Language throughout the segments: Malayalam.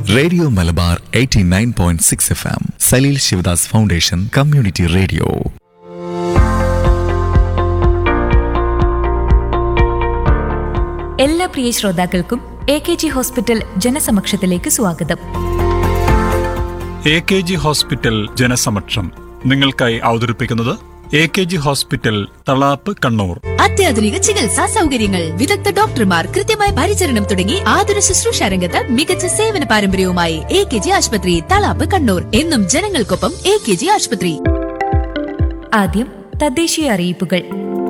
Radio Malabar 89.6 F M Saleel Sivadas foundation community radio എല്ലാ പ്രിയ ശ്രോതാക്കൾക്കും എ കെ ജി ഹോസ്പിറ്റൽ ജനസമക്ഷത്തിലേക്ക് സ്വാഗതം എ കെ ജി ഹോസ്പിറ്റൽ ജനസമക്ഷം നിങ്ങൾക്കായി അവതരിപ്പിക്കുന്നത് A K G hospital Thalap Kannur അത്യാധുനിക ചികിത്സാ സൗകര്യങ്ങൾ വിദഗ്ധ ഡോക്ടർമാർ കൃത്യമായ പരിചരണം തുടങ്ങി ആതുര ശുശ്രൂഷ രംഗത്ത് മികച്ച സേവന പാരമ്പര്യവുമായി എ കെ ജി ആശുപത്രി തളാപ്പ് കണ്ണൂർ എന്നും ജനങ്ങൾക്കൊപ്പം എ കെ ജി ആശുപത്രി ആദ്യം തദ്ദേശീയ അറിയിപ്പുകൾ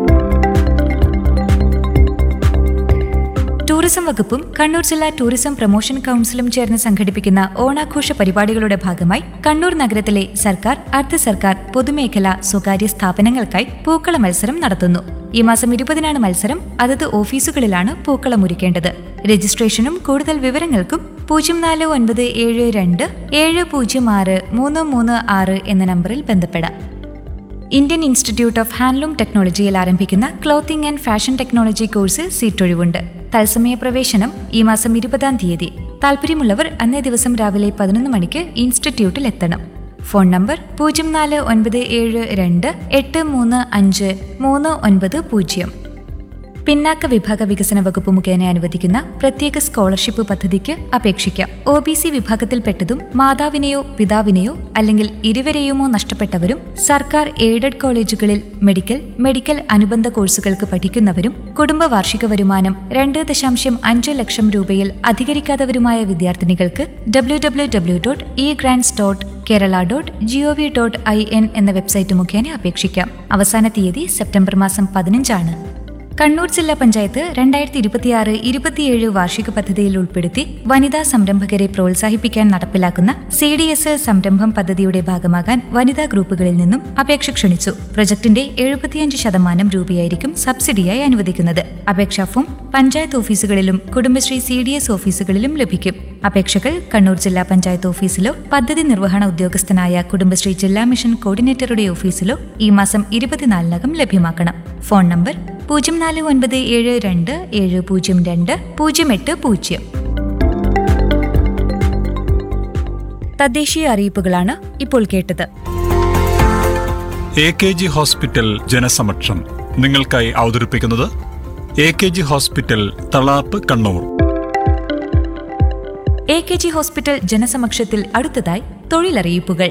ടൂറിസം വകുപ്പും കണ്ണൂർ ജില്ലാ ടൂറിസം പ്രൊമോഷൻ കൌൺസിലും ചേർന്ന് സംഘടിപ്പിക്കുന്ന ഓണാഘോഷ പരിപാടികളുടെ ഭാഗമായി കണ്ണൂർ നഗരത്തിലെ സർക്കാർ അർദ്ധ സർക്കാർ പൊതുമേഖലാ സ്വകാര്യ സ്ഥാപനങ്ങൾക്കായി പൂക്കള മത്സരം നടത്തുന്നു ഈ മാസം ഇരുപതിനാണ് മത്സരം അതത് ഓഫീസുകളിലാണ് പൂക്കളം ഒരുക്കേണ്ടത് രജിസ്ട്രേഷനും കൂടുതൽ വിവരങ്ങൾക്കും പൂജ്യം നാല് ഒൻപത് ഏഴ് രണ്ട് ഏഴ് പൂജ്യം ആറ് മൂന്ന് മൂന്ന് ആറ് എന്ന നമ്പറിൽ ബന്ധപ്പെടാം ഇന്ത്യൻ ഇൻസ്റ്റിറ്റ്യൂട്ട് ഓഫ് ഹാൻഡ്ലൂം ടെക്നോളജിയിൽ ആരംഭിക്കുന്ന ക്ലോത്തിംഗ് ആൻഡ് ഫാഷൻ ടെക്നോളജി കോഴ്സിൽ സീറ്റൊഴിവുണ്ട് തത്സമയ പ്രവേശനം ഈ മാസം ഇരുപതാം തീയതി താല്പര്യമുള്ളവർ അന്നേ ദിവസം രാവിലെ പതിനൊന്ന് മണിക്ക് ഇൻസ്റ്റിറ്റ്യൂട്ടിൽ എത്തണം ഫോൺ നമ്പർ പൂജ്യം നാല് ഒൻപത് ഏഴ് രണ്ട് എട്ട് മൂന്ന് അഞ്ച് മൂന്ന് ഒൻപത് പൂജ്യം പിന്നാക്ക വിഭാഗ വികസന വകുപ്പ് മുഖേന അനുവദിക്കുന്ന പ്രത്യേക സ്കോളർഷിപ്പ് പദ്ധതിക്ക് അപേക്ഷിക്കാം ഒ ബി സി വിഭാഗത്തിൽപ്പെട്ടതും മാതാവിനെയോ പിതാവിനെയോ അല്ലെങ്കിൽ ഇരുവരെയുമോ നഷ്ടപ്പെട്ടവരും സർക്കാർ എയ്ഡഡ് കോളേജുകളിൽ മെഡിക്കൽ മെഡിക്കൽ അനുബന്ധ കോഴ്സുകൾക്ക് പഠിക്കുന്നവരും കുടുംബ വാർഷിക വരുമാനം രണ്ട് ദശാംശം അഞ്ച് ലക്ഷം രൂപയിൽ അധികരിക്കാത്തവരുമായ വിദ്യാർത്ഥിനികൾക്ക് W W W dot E grants dot Kerala dot GOV dot I N എന്ന വെബ്സൈറ്റ് മുഖേന അപേക്ഷിക്കാം അവസാന തീയതി സെപ്റ്റംബർ മാസം പതിനഞ്ചാണ് കണ്ണൂർ ജില്ലാ പഞ്ചായത്ത് രണ്ടായിരത്തി ഇരുപത്തിയാറ് ഇരുപത്തിയേഴ് വാർഷിക പദ്ധതിയിൽ ഉൾപ്പെടുത്തി വനിതാ സംരംഭകരെ പ്രോത്സാഹിപ്പിക്കാൻ നടപ്പിലാക്കുന്ന സി ഡി എസ് സംരംഭം പദ്ധതിയുടെ ഭാഗമാകാൻ വനിതാ ഗ്രൂപ്പുകളിൽ നിന്നും അപേക്ഷ ക്ഷണിച്ചു പ്രൊജക്ടിന്റെ എഴുപത്തിയഞ്ച് ശതമാനം രൂപയായിരിക്കും സബ്സിഡിയായി അനുവദിക്കുന്നത് അപേക്ഷാ ഫോം പഞ്ചായത്ത് ഓഫീസുകളിലും കുടുംബശ്രീ സി ഡി എസ് ഓഫീസുകളിലും ലഭിക്കും അപേക്ഷകൾ കണ്ണൂർ ജില്ലാ പഞ്ചായത്ത് ഓഫീസിലോ പദ്ധതി നിർവഹണ ഉദ്യോഗസ്ഥനായ കുടുംബശ്രീ ജില്ലാ മിഷൻ കോർഡിനേറ്ററുടെ ഓഫീസിലോ ഈ മാസം ഇരുപത്തിനാലിനകം ലഭ്യമാക്കണം ഫോൺ നമ്പർ പൂജ്യം നാല് ഒൻപത് ഏഴ് രണ്ട് ഏഴ് പൂജ്യം രണ്ട് പൂജ്യം എട്ട് പൂജ്യം തദ്ദേശീയ അറിയിപ്പുകളാണ് ഇപ്പോൾ കേട്ടത് എ കെ ജി ഹോസ്പിറ്റൽ ജനസമക്ഷം നിങ്ങൾക്കായി അവതരിപ്പിക്കുന്നത് A K G hospital Thalap Kannur A K G hospital ജനസമക്ഷത്തിൽ അടുത്തതായി തൊഴിലറിയിപ്പുകൾ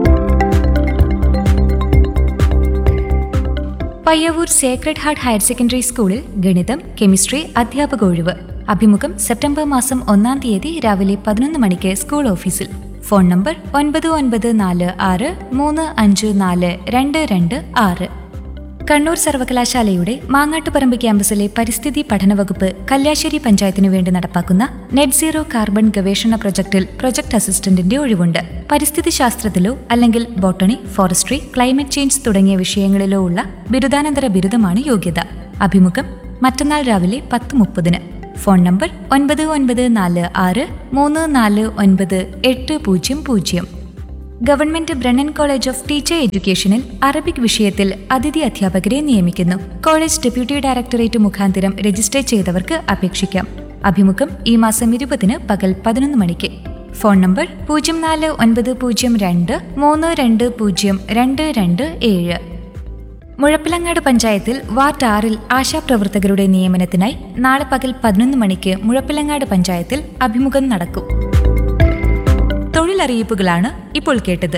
Payyavoor sacred heart higher secondary സ്കൂളിൽ ഗണിതം കെമിസ്ട്രി അധ്യാപക ഒഴിവ് അഭിമുഖം സെപ്റ്റംബർ മാസം ഒന്നാം തീയതി രാവിലെ പതിനൊന്ന് മണിക്ക് സ്കൂൾ ഓഫീസിൽ ഫോൺ നമ്പർ ഒൻപത് ഒൻപത് നാല് ആറ് മൂന്ന് അഞ്ച് നാല് രണ്ട് രണ്ട് ആറ് കണ്ണൂർ സർവകലാശാലയുടെ മാങ്ങാട്ടുപറമ്പ് ക്യാമ്പസിലെ പരിസ്ഥിതി പഠന വകുപ്പ് കല്യാശ്ശേരി പഞ്ചായത്തിനു വേണ്ടി നടപ്പാക്കുന്ന നെറ്റ് സീറോ കാർബൺ ഗവേഷണ പ്രൊജക്ടിൽ പ്രൊജക്ട് അസിസ്റ്റന്റിന്റെ ഒഴിവുണ്ട് പരിസ്ഥിതി ശാസ്ത്രത്തിലോ അല്ലെങ്കിൽ ബോട്ടണി ഫോറസ്ട്രി ക്ലൈമറ്റ് ചേഞ്ച് തുടങ്ങിയ വിഷയങ്ങളിലോ ഉള്ള ബിരുദാനന്തര ബിരുദമാണ് യോഗ്യത അഭിമുഖം മറ്റന്നാൾ രാവിലെ പത്ത് മുപ്പതിന് ഫോൺ നമ്പർ ഒൻപത് ഒൻപത് നാല് ആറ് മൂന്ന് നാല് ഒൻപത് എട്ട് പൂജ്യം പൂജ്യം government Brennen college of teacher എഡ്യൂക്കേഷനിൽ അറബിക് വിഷയത്തിൽ അതിഥി അധ്യാപകരെ നിയമിക്കുന്നു കോളേജ് ഡെപ്യൂട്ടി ഡയറക്ടറേറ്റ് മുഖാന്തിരം രജിസ്റ്റർ ചെയ്തവർക്ക് അപേക്ഷിക്കാം അഭിമുഖം ഈ മാസം ഇരുപതിന് പകൽ പതിനൊന്ന് മണിക്ക് ഫോൺ നമ്പർ പൂജ്യം നാല് ഒൻപത് പൂജ്യം രണ്ട് മൂന്ന് രണ്ട് പൂജ്യം രണ്ട് രണ്ട് ഏഴ് മുഴപ്പിലങ്ങാട് പഞ്ചായത്തിൽ വാർഡ് ആറിൽ ആശാപ്രവർത്തകരുടെ നിയമനത്തിനായി നാളെ പകൽ പതിനൊന്ന് മണിക്ക് മുഴപ്പിലങ്ങാട് പഞ്ചായത്തിൽ അഭിമുഖം നടക്കും തൊഴിലറിയിപ്പുകളാണ് ഇപ്പോൾ കേട്ടത്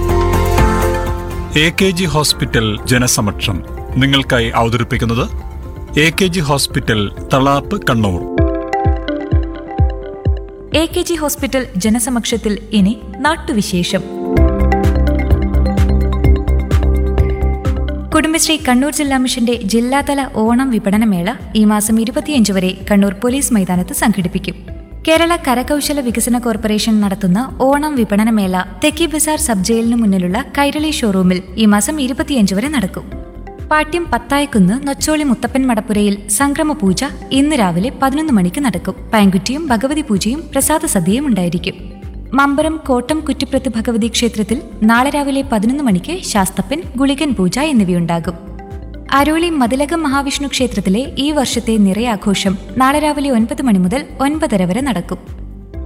എ കെ ജി ഹോസ്പിറ്റൽ ജനസമക്ഷം നിങ്ങൾക്കായി അവതരിപ്പിക്കുന്നത് A K G hospital Thalap Kannur A K G hospital ജനസമക്ഷത്തിൽ ഇനി നാട്ടുവിശേഷം കുടുംബശ്രീ കണ്ണൂർ ജില്ലാ മിഷന്റെ ജില്ലാതല ഓണം വിപണനമേള ഈ മാസം ഇരുപത്തിയഞ്ച് വരെ കണ്ണൂർ പോലീസ് മൈതാനത്ത് സംഘടിപ്പിക്കും കേരള കരകൗശല വികസന കോർപ്പറേഷൻ നടത്തുന്ന ഓണം വിപണനമേള തെക്കി ബസാർ സബ് ജയിലിന് മുന്നിലുള്ള കൈരളി ഷോറൂമിൽ ഈ മാസം ഇരുപത്തിയഞ്ച് വരെ നടക്കും പാട്യം പത്തായക്കുന്ന് നൊച്ചോളി മുത്തപ്പൻ മടപ്പുരയിൽ സംക്രമ പൂജ ഇന്ന് രാവിലെ പതിനൊന്ന് മണിക്ക് നടക്കും പാങ്കുറ്റിയും ഭഗവതി പൂജയും പ്രസാദ സദ്യയും ഉണ്ടായിരിക്കും മമ്പരം കോട്ടം കുറ്റിപ്രത്ത് ഭഗവതി ക്ഷേത്രത്തിൽ നാളെ രാവിലെ പതിനൊന്ന് മണിക്ക് ശാസ്തപ്പൻ ഗുളികൻ പൂജ എന്നിവയുണ്ടാകും അരോളി മതിലകം മഹാവിഷ്ണു ക്ഷേത്രത്തിലെ ഈ വർഷത്തെ നിറയാഘോഷം നാളെ രാവിലെ ഒൻപത് മണി മുതൽ ഒൻപതര വരെ നടക്കും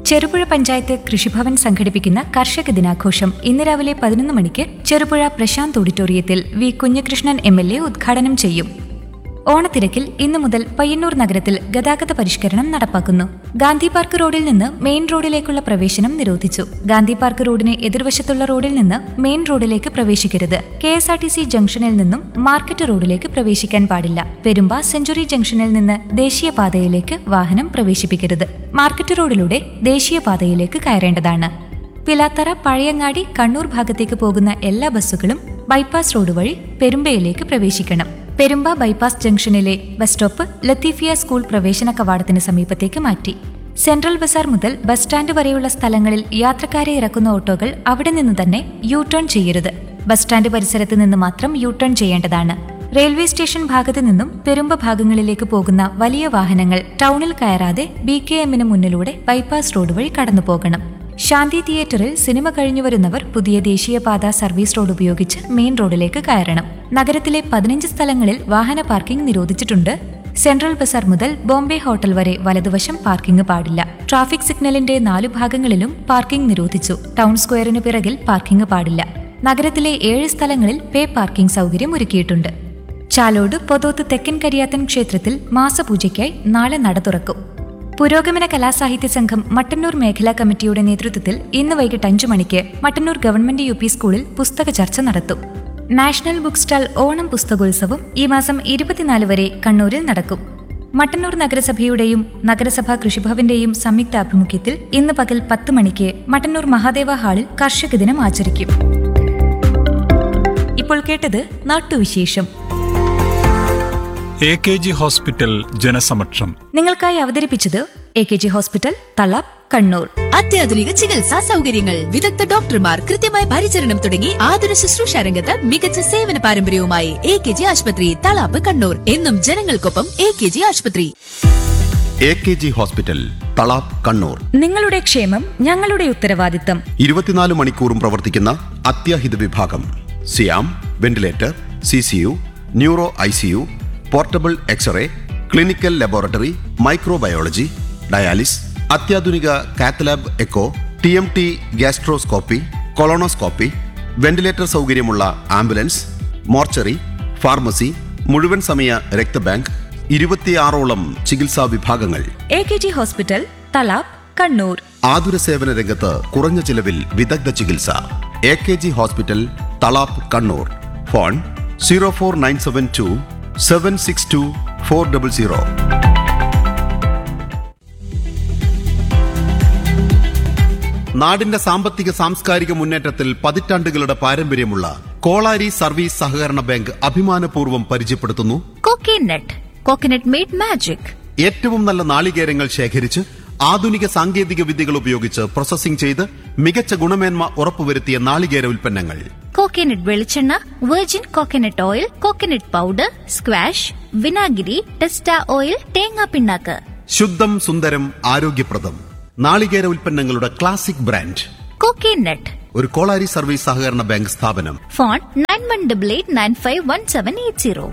ചെറുപുഴ പഞ്ചായത്ത് കൃഷിഭവൻ സംഘടിപ്പിക്കുന്ന കർഷക ദിനാഘോഷം ഇന്ന് രാവിലെ പതിനൊന്ന് മണിക്ക് ചെറുപുഴ പ്രശാന്ത് ഓഡിറ്റോറിയത്തിൽ V Kunhakrishnan M L A ഉദ്ഘാടനം ചെയ്യും ഓണത്തിരക്കിൽ ഇന്നു മുതൽ പയ്യന്നൂർ നഗരത്തിൽ ഗതാഗത പരിഷ്കരണം നടപ്പാക്കുന്നു ഗാന്ധി പാർക്ക് റോഡിൽ നിന്ന് മെയിൻ റോഡിലേക്കുള്ള പ്രവേശനം നിരോധിച്ചു ഗാന്ധി പാർക്ക് റോഡിന് എതിർവശത്തുള്ള റോഡിൽ നിന്ന് മെയിൻ റോഡിലേക്ക് പ്രവേശിക്കരുത് K S R T C ജംഗ്ഷനിൽ നിന്നും മാർക്കറ്റ് റോഡിലേക്ക് പ്രവേശിക്കാൻ പാടില്ല പെരുമ്പ സെഞ്ചുറി ജംഗ്ഷനിൽ നിന്ന് ദേശീയപാതയിലേക്ക് വാഹനം പ്രവേശിപ്പിക്കരുത് മാർക്കറ്റ് റോഡിലൂടെ ദേശീയപാതയിലേക്ക് കയറേണ്ടതാണ് പിലാത്തറ പഴയങ്ങാടി കണ്ണൂർ ഭാഗത്തേക്ക് പോകുന്ന എല്ലാ ബസ്സുകളും ബൈപ്പാസ് റോഡ് വഴി പെരുമ്പയിലേക്ക് പ്രവേശിക്കണം പെരുമ്പ ബൈപ്പാസ് ജംഗ്ഷനിലെ ബസ് സ്റ്റോപ്പ് ലത്തീഫിയ സ്കൂൾ പ്രവേശന കവാടത്തിന് സമീപത്തേക്ക് മാറ്റി സെൻട്രൽ ബസാർ മുതൽ ബസ് സ്റ്റാൻഡ് വരെയുള്ള സ്ഥലങ്ങളിൽ യാത്രക്കാരെ ഇറക്കുന്ന ഓട്ടോകൾ അവിടെ നിന്ന് തന്നെ യു ടേൺ ചെയ്യരുത് ബസ് സ്റ്റാൻഡ് പരിസരത്ത് നിന്ന് മാത്രം യു ടേൺ ചെയ്യേണ്ടതാണ് റെയിൽവേ സ്റ്റേഷൻ ഭാഗത്തു നിന്നും പെരുമ്പ ഭാഗങ്ങളിലേക്ക് പോകുന്ന വലിയ വാഹനങ്ങൾ ടൗണിൽ കയറാതെ ബി കെ എമ്മിന് മുന്നിലൂടെ ബൈപ്പാസ് റോഡ് വഴി കടന്നു പോകണം ശാന്തി തിയേറ്ററിൽ സിനിമ കഴിഞ്ഞു വരുന്നവർ പുതിയ ദേശീയപാത സർവീസ് റോഡ് ഉപയോഗിച്ച് മെയിൻ റോഡിലേക്ക് കയറണം നഗരത്തിലെ പതിനഞ്ച് സ്ഥലങ്ങളിൽ വാഹന പാർക്കിംഗ് നിരോധിച്ചിട്ടുണ്ട് സെൻട്രൽ ബസാർ മുതൽ ബോംബെ ഹോട്ടൽ വരെ വലതുവശം പാർക്കിംഗ് പാടില്ല ട്രാഫിക് സിഗ്നലിന്റെ നാലു ഭാഗങ്ങളിലും പാർക്കിംഗ് നിരോധിച്ചു ടൗൺ സ്ക്വയറിനു പിറകിൽ പാർക്കിംഗ് പാടില്ല നഗരത്തിലെ ഏഴ് സ്ഥലങ്ങളിൽ പേ പാർക്കിംഗ് സൗകര്യം ഒരുക്കിയിട്ടുണ്ട് ചാലോട് പൊതോത്ത് തെക്കൻ കരിയാത്തൻ ക്ഷേത്രത്തിൽ മാസപൂജയ്ക്കായി നാളെ നട തുറക്കും പുരോഗമന കലാസാഹിത്യ സംഘം മട്ടന്നൂർ മേഖലാ കമ്മിറ്റിയുടെ നേതൃത്വത്തിൽ ഇന്ന് വൈകിട്ട് അഞ്ചു മണിക്ക് മട്ടന്നൂർ ഗവൺമെന്റ് യു പി സ്കൂളിൽ പുസ്തക ചർച്ച നടത്തും നാഷണൽ ബുക്ക് സ്റ്റാൾ ഓണം പുസ്തകോത്സവം ഈ മാസം ഇരുപത്തിനാല് വരെ കണ്ണൂരിൽ നടക്കും മട്ടന്നൂർ നഗരസഭയുടെയും നഗരസഭാ കൃഷിഭവന്റെയും സംയുക്താഭിമുഖ്യത്തിൽ ഇന്ന് പകൽ പത്ത് മണിക്ക് മട്ടന്നൂർ മഹാദേവ ഹാളിൽ കർഷക ദിനം ആചരിക്കും ഇപ്പോൾ കേട്ടത് നാട്ടുവിശേഷം എ കെ ജി ഹോസ്പിറ്റൽ ജനസമക്ഷം നിങ്ങൾക്കായി അവതരിപ്പിച്ചത് A K G hospital Thalap Kannur അത്യാധുനിക ചികിത്സാ സൗകര്യങ്ങൾ വിദഗ്ധ ഡോക്ടർമാർ കൃത്യമായ പരിചരണം തുടങ്ങി ആതുര ശുശ്രൂഷ രംഗത്ത് മികച്ച സേവന പാരമ്പര്യവുമായി എ കെ ജി ആശുപത്രി തളാപ്പ് കണ്ണൂർ എന്നും ജനങ്ങൾക്കൊപ്പം എ കെ ജി ആശുപത്രി A K G hospital Thalap Kannur നിങ്ങളുടെ ക്ഷേമം ഞങ്ങളുടെ ഉത്തരവാദിത്തം ഇരുപത്തിനാല് മണിക്കൂറും പ്രവർത്തിക്കുന്ന അത്യാഹിത വിഭാഗം സിയാം ventilator C C U neuro I C U portable x ray clinical laboratory microbiology dialysis അത്യാധുനിക cath lab echo T M T gastroscopy colonoscopy ventilator സൗകര്യമുള്ള ആംബുലൻസ് മോർച്ചറി ഫാർമസി മുഴുവൻ സമയ രക്തബാങ്ക് ഇരുപത്തിയാറോളം ചികിത്സാ വിഭാഗങ്ങൾ A K G hospital Thalap Kannur ആതുര സേവന രംഗത്ത് കുറഞ്ഞ ചിലവിൽ വിദഗ്ധ ചികിത്സ A K G hospital Thalap Kannur phone zero four nine seven two seven six two four double zero നാടിന്റെ സാമ്പത്തിക സാംസ്കാരിക മുന്നേറ്റത്തിൽ പതിറ്റാണ്ടുകളുടെ പാരമ്പര്യമുള്ള കോളാരി സർവീസ് സഹകരണ ബാങ്ക് അഭിമാനപൂർവ്വം പരിചയപ്പെടുത്തുന്നു കോക്കനട്ട് കോക്കനട്ട് മെയ്ഡ് മാജിക് ഏറ്റവും നല്ല നാളികേരങ്ങൾ ശേഖരിച്ച് ആധുനിക സാങ്കേതിക വിദ്യകൾ ഉപയോഗിച്ച് പ്രോസസ്സിംഗ് ചെയ്ത് മികച്ച ഗുണമേന്മ ഉറപ്പുവരുത്തിയ നാളികേര ഉൽപ്പന്നങ്ങൾ കോക്കനട്ട് വെളിച്ചെണ്ണ virgin coconut oil coconut powder squash വിനാഗിരി ടെസ്റ്റ ഓയിൽ തേങ്ങാ പിണ്ണാക്ക് ശുദ്ധം സുന്ദരം ആരോഗ്യപ്രദം നാളികേര ഉൽപ്പന്നങ്ങളുടെ ക്ലാസിക് ബ്രാൻഡ് കോക്കനട്ട് ഒരു കോളാരി സർവീസ് സഹകരണ ബാങ്ക് സ്ഥാപനം phone nine one double eight nine five one seven eight zero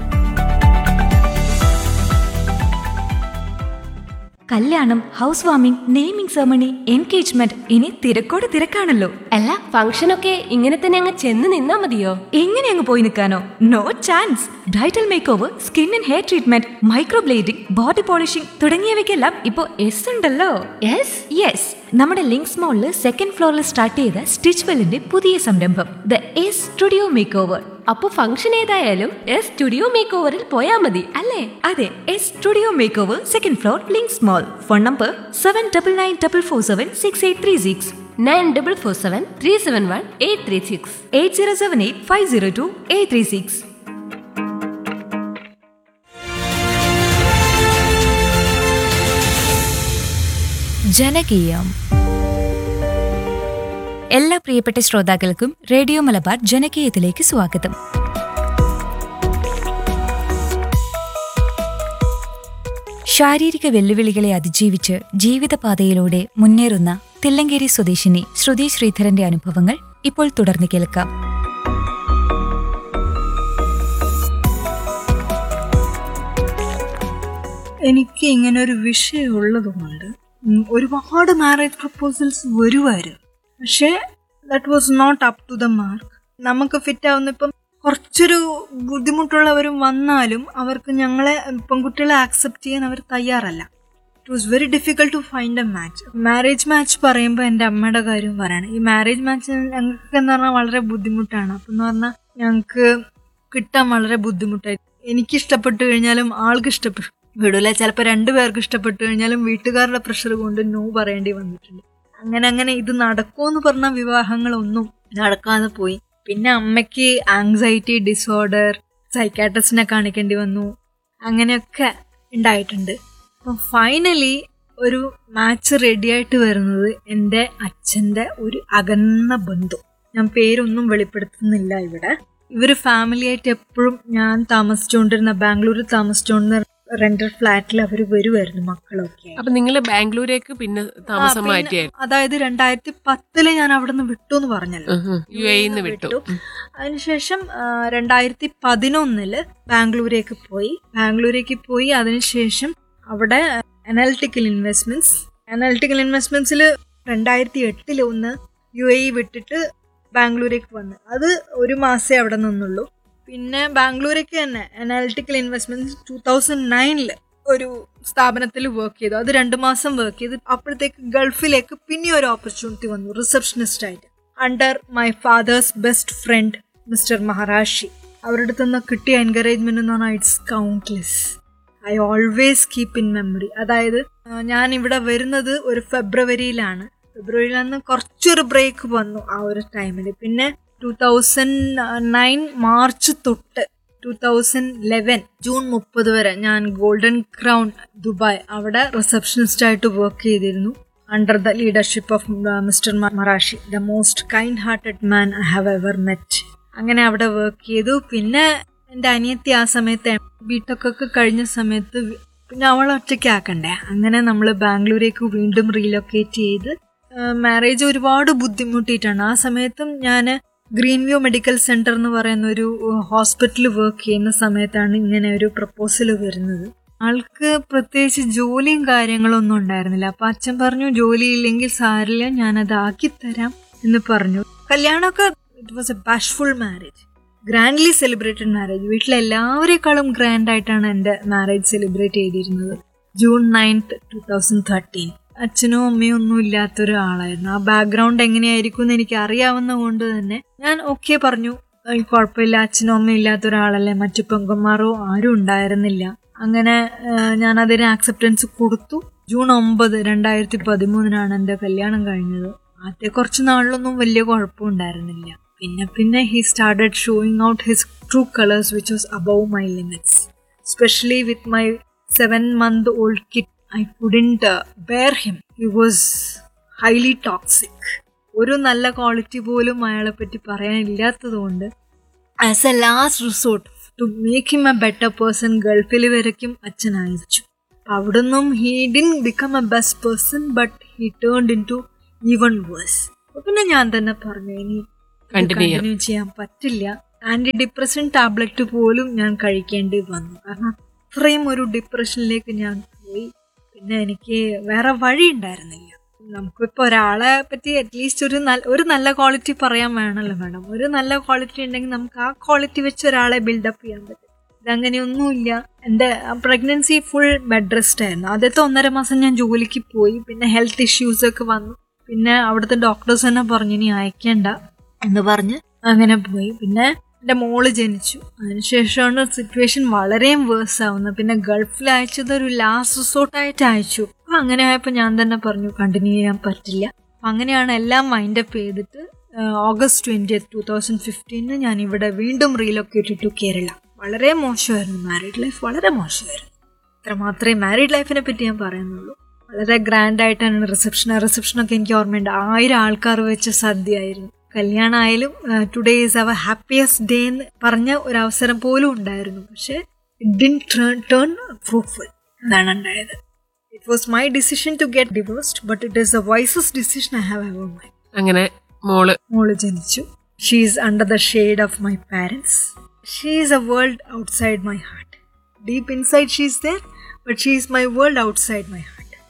കല്യാണം house warming naming ceremony engagement ഇനി തിരക്കോട് തിരക്കാണല്ലോ അല്ല ഫംഗ്ഷനൊക്കെ ഇങ്ങനെ തന്നെ അങ്ങ് ചെന്ന് നിന്നാ മതിയോ എങ്ങനെ അങ്ങ് പോയി നിൽക്കാനോ no chance bridal make over skin and hair treatment microblading body polishing തുടങ്ങിയവയ്ക്കെല്ലാം ഇപ്പോൾ എസ് ഉണ്ടല്ലോ യെസ് യെസ് നമ്മുടെ ലിങ്ക്സ് മോളിൽ സെക്കൻഡ് ഫ്ലോറിൽ സ്റ്റാർട്ട് ചെയ്ത സ്റ്റിച്ച് വെല്ലിന്റെ പുതിയ സംരംഭം the S studio make over അപ്പൊ ഫംഗ്ഷൻ ഏതായാലും എസ് സ്റ്റുഡിയോ മേക്ക് ഓവറിൽ പോയാ മതി അല്ലേ അതെ S studio make over second floor Links mall phone number seven double nine double four seven six eight three six nine double four seven three seven one eight three six eight zero seven eight five zero two eight three six ജനകീയം എല്ലാ പ്രിയപ്പെട്ട ശ്രോതാക്കൾക്കും റേഡിയോ മലബാർ ജനകീയത്തിലേക്ക് സ്വാഗതം ശാരീരിക വെല്ലുവിളികളെ അതിജീവിച്ച് ജീവിതപാതയിലൂടെ മുന്നേറുന്ന തില്ലങ്കേരി സ്വദേശിനി ശ്രുതി ശ്രീധരന്റെ അനുഭവങ്ങൾ ഇപ്പോൾ തുടർന്ന് കേൾക്കാം എനിക്ക് ഇങ്ങനെ ഒരു വിഷയം ഉള്ളതുകൊണ്ട് ഉം, ഒരുപാട് മാരേജ് പ്രപ്പോസൽസ് വരുമായിരുന്നു പക്ഷേ that was not up to the mark നമുക്ക് ഫിറ്റ് ആവുന്ന ഇപ്പം കുറച്ചൊരു ബുദ്ധിമുട്ടുള്ളവരും വന്നാലും അവർക്ക് ഞങ്ങളെ പെൺകുട്ടികളെ ആക്സെപ്റ്റ് ചെയ്യാൻ അവർ തയ്യാറല്ല it was very difficult to find a match marriage match പറയുമ്പോൾ എൻ്റെ അമ്മയുടെ കാര്യം പറയണം ഈ മാരേജ് മാച്ച് ഞങ്ങൾക്ക് എന്ന് പറഞ്ഞാൽ വളരെ ബുദ്ധിമുട്ടാണ് അപ്പം എന്ന് പറഞ്ഞാൽ ഞങ്ങൾക്ക് കിട്ടാൻ വളരെ ബുദ്ധിമുട്ടായി എനിക്ക് ഇഷ്ടപ്പെട്ടു കഴിഞ്ഞാലും ആൾക്ക് ഇഷ്ടപ്പെട്ടു വിടൂല ചിലപ്പോൾ രണ്ടു പേർക്ക് ഇഷ്ടപ്പെട്ടു കഴിഞ്ഞാലും വീട്ടുകാരുടെ പ്രഷർ കൊണ്ട് നോ പറയേണ്ടി വന്നിട്ടുണ്ട് അങ്ങനെ അങ്ങനെ ഇത് നടക്കുമെന്ന് പറഞ്ഞ വിവാഹങ്ങളൊന്നും നടക്കാതെ പോയി പിന്നെ അമ്മയ്ക്ക് ആങ്സൈറ്റി ഡിസോർഡർ സൈക്കാട്രിസ്റ്റിനെ കാണിക്കേണ്ടി വന്നു അങ്ങനെയൊക്കെ ഉണ്ടായിട്ടുണ്ട് അപ്പം ഫൈനലി ഒരു മാച്ച് റെഡിയായിട്ട് വരുന്നത് എൻ്റെ അച്ഛൻ്റെ ഒരു അകന്ന ബന്ധു ഞാൻ പേരൊന്നും വെളിപ്പെടുത്തുന്നില്ല ഇവിടെ ഇവര് ഫാമിലി ആയിട്ട് എപ്പോഴും ഞാൻ താമസിച്ചുകൊണ്ടിരുന്ന ബാംഗ്ലൂരിൽ താമസിച്ചുകൊണ്ടിരുന്ന റെന്റൽ ഫ്ലാറ്റിൽ അവർ വരുമായിരുന്നു മക്കളൊക്കെ അപ്പൊ നിങ്ങൾ ബാംഗ്ലൂരേക്ക് പിന്നെ താമസം മാറ്റിയായിരുന്നു അതായത് രണ്ടായിരത്തി പത്തില് ഞാൻ അവിടെ നിന്ന് വിട്ടു എന്ന് പറഞ്ഞല്ലോ യു എന്ന് വിട്ടു ഉം. അതിനുശേഷം ആ, രണ്ടായിരത്തി പതിനൊന്നില് ബാംഗ്ലൂരേക്ക് പോയി ബാംഗ്ലൂരേക്ക് പോയി അതിനുശേഷം അവിടെ അനാലിറ്റിക്കൽ ഇൻവെസ്റ്റ്മെന്റ്സ് അനാലിറ്റിക്കൽ ഇൻവെസ്റ്റ്മെന്റ്സിൽ രണ്ടായിരത്തി എട്ടില് ഒന്ന് യു എ വിട്ടിട്ട് ബാംഗ്ലൂരേക്ക് വന്നു അത് ഒരു മാസേ അവിടെ നിന്നുള്ളൂ പിന്നെ ബാംഗ്ലൂരേക്ക് തന്നെ അനാലിറ്റിക്കൽ ഇൻവെസ്റ്റ്മെന്റ്സ് ടൂ തൗസൻഡ് നയനില് ഒരു സ്ഥാപനത്തിൽ വർക്ക് ചെയ്തു അത് രണ്ട് മാസം വർക്ക് ചെയ്തു അപ്പോഴത്തേക്ക് ഗൾഫിലേക്ക് പിന്നെ ഒരു ഓപ്പർച്യൂണിറ്റി വന്നു റിസപ്ഷനിസ്റ്റ് ആയിട്ട് under my father's best friend mister Maharashi അവരുടെ അടുത്ത് നിന്ന് കിട്ടിയ എൻകറേജ്മെന്റ് എന്ന് പറഞ്ഞാൽ it's countless I always keep in memory അതായത് ആ, ഞാൻ ഇവിടെ വരുന്നത് ഒരു ഫെബ്രുവരിയിലാണ് ഫെബ്രുവരിയിൽ നിന്ന് കുറച്ചൊരു ബ്രേക്ക് വന്നു ആ ഒരു ടൈമിൽ പിന്നെ ടൂ തൗസൻഡ് നയൻ മാർച്ച് തൊട്ട് ടൂ തൗസൻഡ് ലെവൻ ജൂൺ മുപ്പത് വരെ ഞാൻ ഗോൾഡൻ ക്രൗൺ ദുബായ് അവിടെ റിസപ്ഷനിസ്റ്റ് ആയിട്ട് വർക്ക് ചെയ്തിരുന്നു under the leadership of mister Marashi the most kind hearted man I have ever met അങ്ങനെ അവിടെ വർക്ക് ചെയ്തു പിന്നെ എൻ്റെ അനിയത്തി ആ സമയത്ത് ബിടെക് കഴിഞ്ഞ സമയത്ത് വി- പിന്നെ അവൾ ഒറ്റയ്ക്ക് ആക്കണ്ടേ അങ്ങനെ നമ്മൾ ബാംഗ്ലൂരേക്ക് വീണ്ടും റീലൊക്കേറ്റ് ചെയ്ത് മാരേജ് ഒരുപാട് ബുദ്ധിമുട്ടിയിട്ടാണ് ആ സമയത്തും ഞാൻ ഗ്രീൻ വ്യൂ മെഡിക്കൽ സെന്റർ എന്ന് പറയുന്ന ഒരു ഹോസ്പിറ്റലിൽ വർക്ക് ചെയ്യുന്ന സമയത്താണ് ഇങ്ങനെ ഒരു പ്രപ്പോസൽ വരുന്നത് ആൾക്ക് പ്രത്യേകിച്ച് ജോലിയും കാര്യങ്ങളൊന്നും ഉണ്ടായിരുന്നില്ല അപ്പൊ അച്ഛൻ പറഞ്ഞു ജോലി ഇല്ലെങ്കിൽ സാരില്ല ഞാനത് ആക്കിത്തരാം എന്ന് പറഞ്ഞു കല്യാണമൊക്കെ it was a bashful marriage grandly celebrated marriage വീട്ടിലെ എല്ലാവരെക്കാളും ഗ്രാൻഡ് ആയിട്ടാണ് എൻ്റെ മാരേജ് സെലിബ്രേറ്റ് ചെയ്തിരുന്നത് June ninth two thousand thirteen അച്ഛനും അമ്മയും ഒന്നും ഇല്ലാത്ത ഒരാളായിരുന്നു ആ ബാക്ക്ഗ്രൗണ്ട് എങ്ങനെയായിരിക്കും എന്ന് എനിക്ക് അറിയാവുന്ന കൊണ്ട് തന്നെ ഞാൻ ഓക്കെ പറഞ്ഞു "ഏയ് കുഴപ്പമില്ല അച്ഛനും അമ്മയും ഇല്ലാത്ത ഒരാളല്ലേ മറ്റു പെങ്കന്മാരോ ആരും ഉണ്ടായിരുന്നില്ല അങ്ങനെ ആ, ഞാൻ അതിന് ആക്സെപ്റ്റൻസ് കൊടുത്തു ജൂൺ ഒമ്പത് രണ്ടായിരത്തി പതിമൂന്നിനാണ് എൻ്റെ കല്യാണം കഴിഞ്ഞത് ആദ്യ കുറച്ച് നാളിലൊന്നും വലിയ കുഴപ്പമുണ്ടായിരുന്നില്ല പിന്നെ പിന്നെ he started showing out his true colours which was above my limits especially with my seven month old kid i couldn't uh, bear him he was highly toxic ഒരു നല്ല ക്വാളിറ്റി പോലും അയാളെ പറ്റി പറയാനില്ലാത്തതുകൊണ്ട് as a last resort to make him a better person ഗൾഫിൽ വരയ്ക്കും അച്ഛൻ അയച്ചു അവിടുന്നും he didn't become a best person but he turn into even worse പിന്നെ ഞാൻ തന്നെ പറഞ്ഞു ഇനി Continue ചെയ്യാം. കണ്ടിന്യൂ ചെയ്യാൻ പറ്റില്ല ആന്റി ഡിപ്രഷൻ ടാബ്ലറ്റ് പോലും ഞാൻ കഴിക്കേണ്ടി വന്നു കാരണം അത്രയും ഒരു ഡിപ്രഷനിലേക്ക് ഞാൻ പോയി പിന്നെ എനിക്ക് വേറെ വഴി ഉണ്ടായിരുന്നില്ല നമുക്കിപ്പോ ഒരാളെ പറ്റി അറ്റ്ലീസ്റ്റ് ഒരു നല്ല ഒരു നല്ല ക്വാളിറ്റി പറയാൻ വേണമല്ലോ വേണം ഒരു നല്ല ക്വാളിറ്റി ഉണ്ടെങ്കിൽ നമുക്ക് ആ ക്വാളിറ്റി വെച്ച് ഒരാളെ ബിൽഡപ്പ് ചെയ്യാൻ പറ്റും ഇതങ്ങനെയൊന്നുമില്ല എൻ്റെ പ്രഗ്നൻസി ഫുൾ ബെഡ് റെസ്റ്റ് ആയിരുന്നു ആദ്യത്തെ ഒന്നര മാസം ഞാൻ ജോലിക്ക് പോയി പിന്നെ ഹെൽത്ത് ഇഷ്യൂസ് ഒക്കെ വന്നു പിന്നെ അവിടുത്തെ ഡോക്ടേഴ്സ് തന്നെ പറഞ്ഞു ഇനി അയക്കേണ്ട എന്ന് പറഞ്ഞ് അങ്ങനെ പോയി പിന്നെ എൻ്റെ മോള് ജനിച്ചു അതിനുശേഷമാണ് സിറ്റുവേഷൻ വളരെയും വേഴ്സ് ആവുന്നത് പിന്നെ ഗൾഫിൽ അയച്ചത് ഒരു ലാസ്റ്റ് റിസോർട്ടായിട്ട് അയച്ചു അപ്പൊ അങ്ങനെ ആയപ്പോൾ ഞാൻ തന്നെ പറഞ്ഞു കണ്ടിന്യൂ ചെയ്യാൻ പറ്റില്ല അപ്പൊ അങ്ങനെയാണ് എല്ലാം മൈൻഡപ്പ് ചെയ്തിട്ട് August twenty two thousand fifteen ഞാൻ ഇവിടെ വീണ്ടും റീലൊക്കേറ്റ് ടു കേരള വളരെ മോശമായിരുന്നു മാരീഡ് ലൈഫ് വളരെ മോശമായിരുന്നു അത്ര മാത്രമേ മാരീഡ് ലൈഫിനെ പറ്റി ഞാൻ പറയുന്നുള്ളൂ വളരെ ഗ്രാൻഡ് ആയിട്ടാണ് റിസപ്ഷൻ റിസപ്ഷനൊക്കെ എനിക്ക് ഓർമ്മയുണ്ട് ആയിരം ആൾക്കാർ വെച്ച സദ്യയായിരുന്നു കല്യാണമായാലും today is our happiest day എന്ന് പറഞ്ഞ ഒരു അവസരം പോലും ഉണ്ടായിരുന്നു പക്ഷെ ഇറ്റ് ഡിൻ ടേൺ ഫ്രൂട്ട്ഫുൾ അതാണ് ഉണ്ടായത് it was my decision to get divorced but it is the wisest decision I have ever my അങ്ങനെ മോള് മോള് ജനിച്ചു she's under the shade of my parents she's a world outside my heart deep inside she's there but she's my world outside my heart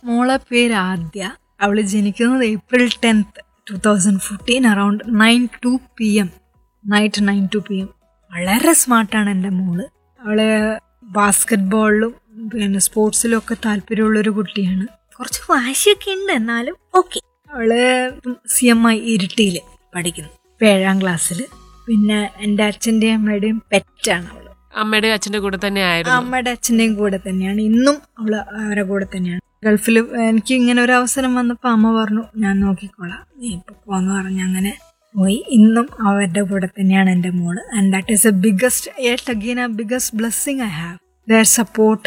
മോളെ പേര് ആദ്യ അവള് ജനിക്കുന്നത് April tenth two thousand fourteen around nine two P M night nine two P M വളരെ സ്മാർട്ടാണ് എൻ്റെ മോള് അവള് ബാസ്കറ്റ് ബോളിലും പിന്നെ സ്പോർട്സിലും ഒക്കെ താല്പര്യമുള്ളൊരു കുട്ടിയാണ് കുറച്ച് വാശിയൊക്കെ ഉണ്ട് എന്നാലും ഓക്കെ അവള് സി എം ഐ ഇരിട്ടിയിൽ പഠിക്കുന്നു ഇപ്പം ഏഴാം ക്ലാസ്സിൽ പിന്നെ എൻ്റെ അച്ഛൻ്റെയും അമ്മയുടെയും പെറ്റാണ് അവള് അമ്മയുടെ അച്ഛന്റെ കൂടെ തന്നെ ആയിരുന്നു അമ്മയുടെ അച്ഛൻ്റെയും കൂടെ തന്നെയാണ് ഇന്നും അവള് അവരുടെ കൂടെ തന്നെയാണ് ഗൾഫിൽ എനിക്ക് ഇങ്ങനെ ഒരു അവസരം വന്നപ്പോൾ അമ്മ പറഞ്ഞു ഞാൻ നോക്കിക്കോളാം നീ ഇപ്പൊ പോന്ന് പറഞ്ഞ് അങ്ങനെ പോയി ഇന്നും അവരുടെ കൂടെ തന്നെയാണ് എൻ്റെ മോള് and that is a biggest yet again a biggest blessing I have their support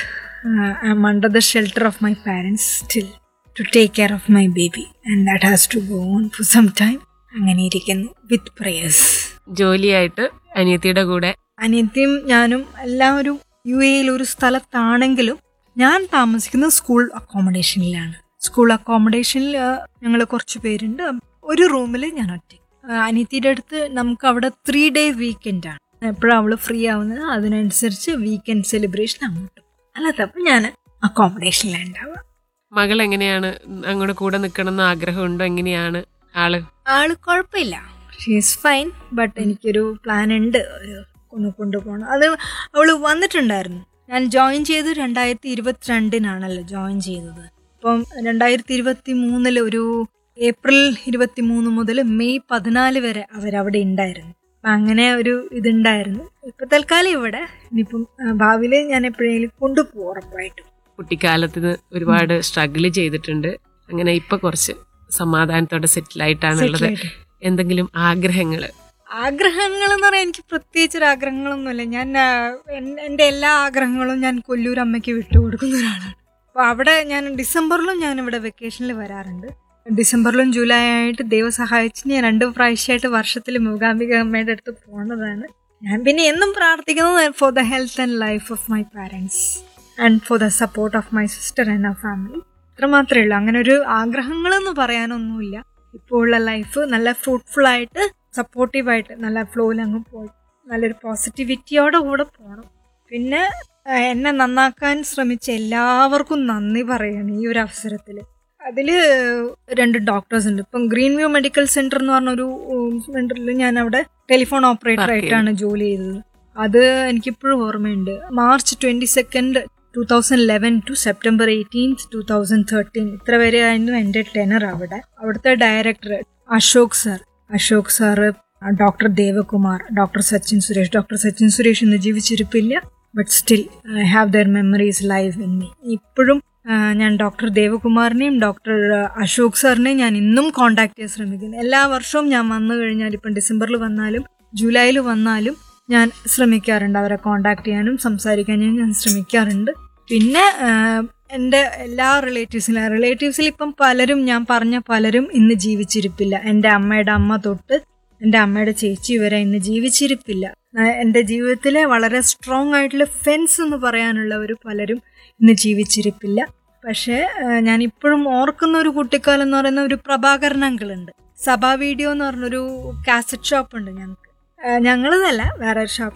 I'm under the shelter of my parents still to take care of my baby and that has to go on for some time അങ്ങനെ ഇരിക്കുന്നു വിത്ത് പ്രേയേഴ്സ് ജോലിയായിട്ട് അനിയത്തിയുടെ കൂടെ അനിയത്തിയും ഞാനും എല്ലാവരും യു എയിൽ ഒരു സ്ഥലത്താണെങ്കിലും ഞാൻ താമസിക്കുന്നത് സ്കൂൾ അക്കോമഡേഷനിലാണ് സ്കൂൾ അക്കോമഡേഷനിൽ ഞങ്ങൾ കുറച്ച് പേരുണ്ട് ഒരു റൂമിൽ ഞാൻ ഒറ്റ അനിയത്തിയുടെ അടുത്ത് നമുക്ക് അവിടെ ത്രീ ഡേ വീക്കെൻഡ് ആണ് എപ്പോഴാണ് അവള് ഫ്രീ ആവുന്നത് അതിനനുസരിച്ച് വീക്കെൻഡ് സെലിബ്രേഷൻ അങ്ങോട്ട് അല്ലാത്തപ്പോൾ ഞാൻ അക്കോമഡേഷനിലാണ് ഉണ്ടാവുക മകൾ എങ്ങനെയാണ് അങ്ങോട്ട് കൂടെ നിൽക്കണം എന്ന് ആഗ്രഹമുണ്ടോ എങ്ങനെയാണ് ആള് ആള് കുഴപ്പമില്ല ഷീസ് ഫൈൻ ബട്ട് എനിക്കൊരു പ്ലാൻ ഉണ്ട് ഒരു ഒന്ന് കൊണ്ടുപോകണം അത് അവള് വന്നിട്ടുണ്ടായിരുന്നു ഞാൻ ജോയിൻ ചെയ്ത് രണ്ടായിരത്തി ഇരുപത്തിരണ്ടിനാണല്ലോ ജോയിൻ ചെയ്തത് അപ്പം രണ്ടായിരത്തി ഇരുപത്തി മൂന്നിൽ ഒരു ഏപ്രിൽ ഇരുപത്തി മൂന്ന് മുതൽ മെയ് പതിനാല് വരെ അവരവിടെ ഉണ്ടായിരുന്നു അപ്പം അങ്ങനെ ഒരു ഇതുണ്ടായിരുന്നു ഇപ്പൊ തൽക്കാലം ഇവിടെ ഇനിയിപ്പം ഭാവിയിൽ ഞാൻ എപ്പോഴെങ്കിലും കൊണ്ടുപോകും ഉറപ്പായിട്ടും കുട്ടിക്കാലത്ത് ഇത് ഒരുപാട് സ്ട്രഗിൾ ചെയ്തിട്ടുണ്ട് അങ്ങനെ ഇപ്പൊ കുറച്ച് സമാധാനത്തോടെ സെറ്റിൽ ആയിട്ടാണുള്ളത് Settle ആയിട്ട്. എന്തെങ്കിലും ആഗ്രഹങ്ങള് ആഗ്രഹങ്ങൾ എന്ന് പറയാൻ എനിക്ക് പ്രത്യേകിച്ച് ഒരു ആഗ്രഹങ്ങളൊന്നുമില്ല ഞാൻ ആ, എൻ- എൻ്റെ എല്ലാ ആഗ്രഹങ്ങളും ഞാൻ കൊല്ലൂർ അമ്മയ്ക്ക് വിട്ടുകൊടുക്കുന്ന ഒരാളാണ് അപ്പോൾ അവിടെ ഞാൻ ഡിസംബറിലും ഞാൻ ഇവിടെ വെക്കേഷനിൽ വരാറുണ്ട് ഡിസംബറിലും ജൂലൈ ആയിട്ട് ദൈവം സഹായിച്ച് ഞാൻ രണ്ട് പ്രാവശ്യമായിട്ട് വർഷത്തിൽ മൂകാംബിക അമ്മയുടെ അടുത്ത് പോകുന്നതാണ് ഞാൻ പിന്നെ എന്നും പ്രാർത്ഥിക്കുന്നത് for the health and life of my parents and for the support of my sister and uh family ഇത്ര മാത്രമേ ഉള്ളൂ അങ്ങനെ ഒരു ആഗ്രഹങ്ങളെന്ന് പറയാനൊന്നുമില്ല ഇപ്പോൾ ഉള്ള ലൈഫ് നല്ല ഫ്രൂട്ട്ഫുൾ ആയിട്ട് സപ്പോർട്ടീവായിട്ട് നല്ല ഫ്ലോയിൽ അങ്ങ് പോയി നല്ലൊരു പോസിറ്റിവിറ്റിയോടെ കൂടെ പോകണം പിന്നെ ആ, എന്നെ നന്നാക്കാൻ ശ്രമിച്ച എല്ലാവർക്കും നന്ദി പറയണം ഈ ഒരു അവസരത്തിൽ അതിൽ രണ്ട് ഡോക്ടേഴ്സ് ഉണ്ട് ഇപ്പം ഗ്രീൻ വ്യൂ മെഡിക്കൽ സെന്റർ എന്ന് പറഞ്ഞൊരു സെന്ററിൽ ഞാൻ അവിടെ ടെലിഫോൺ ഓപ്പറേറ്റർ Work ആയിട്ടാണ് ജോലി ചെയ്തത് അത് എനിക്കിപ്പോഴും ഓർമ്മയുണ്ട് March twenty second two thousand eleven to September eighteenth two thousand thirteen ഇത്ര വരെ ആയിരുന്നു എൻ്റെ ടെനർ അവിടെ അവിടുത്തെ director Ashok sir Ashok sir doctor Devakumar doctor Sachin Suresh doctor Sachin Suresh ഇന്ന് ജീവിച്ചിരിപ്പില്ല but still I have their memories live in me ഇപ്പോഴും ആ, ഞാൻ ഡോക്ടർ ദേവകുമാറിനെയും ഡോക്ടർ അശോക് സാറിനെയും ഞാൻ ഇന്നും കോണ്ടാക്ട് ചെയ്യാൻ ശ്രമിക്കുന്നു എല്ലാ വർഷവും ഞാൻ വന്നു കഴിഞ്ഞാൽ ഇപ്പം ഡിസംബറിൽ വന്നാലും ജൂലൈയിൽ വന്നാലും ഞാൻ ശ്രമിക്കാറുണ്ട് അവരെ കോണ്ടാക്ട് ചെയ്യാനും സംസാരിക്കാനും ഞാൻ ശ്രമിക്കാറുണ്ട് പിന്നെ ആ, എൻ്റെ എല്ലാ റിലേറ്റീവ്സിലും റിലേറ്റീവ്സിൽ ഇപ്പം പലരും ഞാൻ പറഞ്ഞ പലരും ഇന്ന് ജീവിച്ചിരിപ്പില്ല എൻ്റെ അമ്മയുടെ അമ്മ തൊട്ട് എൻ്റെ അമ്മയുടെ ചേച്ചി വരെ ഇന്ന് ജീവിച്ചിരിപ്പില്ല ആ, എൻ്റെ ജീവിതത്തിലെ വളരെ സ്ട്രോങ് ആയിട്ടുള്ള ഫെൻസ് എന്ന് പറയാനുള്ള ഒരു പലരും ഇന്ന് ജീവിച്ചിരിപ്പില്ല പക്ഷേ ആ, ഞാൻ ഇപ്പോഴും ഓർക്കുന്ന ഒരു കുട്ടിക്കാലം എന്ന് പറയുന്ന ഒരു പ്രഭാകരൻ അങ്കിളുണ്ട് സഭാ വീഡിയോ എന്ന് പറഞ്ഞൊരു കാസറ്റ് ഷോപ്പ് ഉണ്ട് ഞങ്ങൾക്ക് ഞങ്ങളതല്ല വേറെ ഒരു ഷോപ്പ്